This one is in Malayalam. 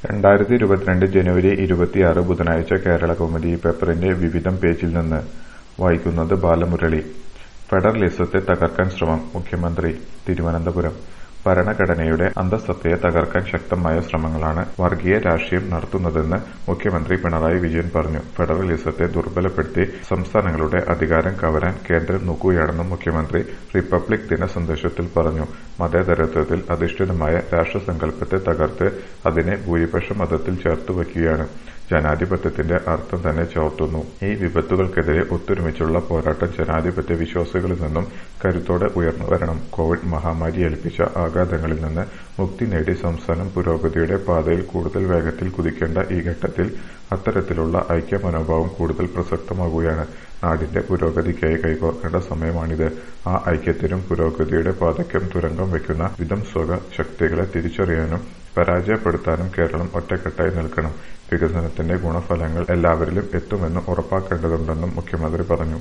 രണ്ടായിരത്തി ഇരുപത്തിരണ്ട് ജനുവരി ഇരുപത്തിയാറ് ബുധനാഴ്ച കേരളകൗമുദി പേപ്പറിന്റെ വിവിധം പേജിൽ നിന്ന് വായിക്കുന്നത് ബാലമുരളി ഫെഡറലിസത്തെ തകർക്കാൻ ശ്രമം മുഖ്യമന്ത്രി തിരുവനന്തപുരം ഭരണഘടനയുടെ അന്തഃസത്തയെ തകർക്കാൻ ശക്തമായ ശ്രമങ്ങളാണ് വർഗീയ രാഷ്ട്രീയം നടത്തുന്നതെന്ന് മുഖ്യമന്ത്രി പിണറായി വിജയൻ പറഞ്ഞു ഫെഡറലിസത്തെ ദുർബലപ്പെടുത്തി സംസ്ഥാനങ്ങളുടെ അധികാരം കവരാൻ കേന്ദ്രം നോക്കുകയാണെന്നും മുഖ്യമന്ത്രി റിപ്പബ്ലിക് ദിന സന്ദേശത്തിൽ പറഞ്ഞു മതേതരത്വത്തിൽ അധിഷ്ഠിതമായ രാഷ്ട്രസങ്കല്പത്തെ തകർത്ത് അതിനെ ഭൂരിപക്ഷ മതത്തിൽ ചേർത്തുവയ്ക്കുകയാണ് ജനാധിപത്യത്തിന്റെ അർത്ഥം തന്നെ ചോർത്തുന്നു ഈ വിപത്തുകൾക്കെതിരെ ഒത്തൊരുമിച്ചുള്ള പോരാട്ടം ജനാധിപത്യ വിശ്വാസികളിൽ നിന്നും കരുത്തോടെ ഉയർന്നുവരണം കോവിഡ് മഹാമാരി ഏൽപ്പിച്ച ആഘാതങ്ങളിൽ നിന്ന് മുക്തി നേടി സംസ്ഥാനം പുരോഗതിയുടെ പാതയിൽ കൂടുതൽ വേഗത്തിൽ കുതിക്കേണ്ട ഈ ഘട്ടത്തിൽ അത്തരത്തിലുള്ള ഐക്യ മനോഭാവം കൂടുതൽ പ്രസക്തമാകുകയാണ് നാടിന്റെ പുരോഗതിക്കായി കൈകോർക്കേണ്ട സമയമാണിത് ആ ഐക്യത്തിനും പുരോഗതിയുടെ പാതയ്ക്കും തുരങ്കം വയ്ക്കുന്ന വിധംസ്വക ശക്തികളെ തിരിച്ചറിയാനും പരാജയപ്പെടുത്താനും കേരളം ഒറ്റക്കെട്ടായി നിൽക്കണം വികസനത്തിന്റെ ഗുണഫലങ്ങൾ എല്ലാവരിലും എത്തുമെന്ന് ഉറപ്പാക്കേണ്ടതുണ്ടെന്നും മുഖ്യമന്ത്രി പറഞ്ഞു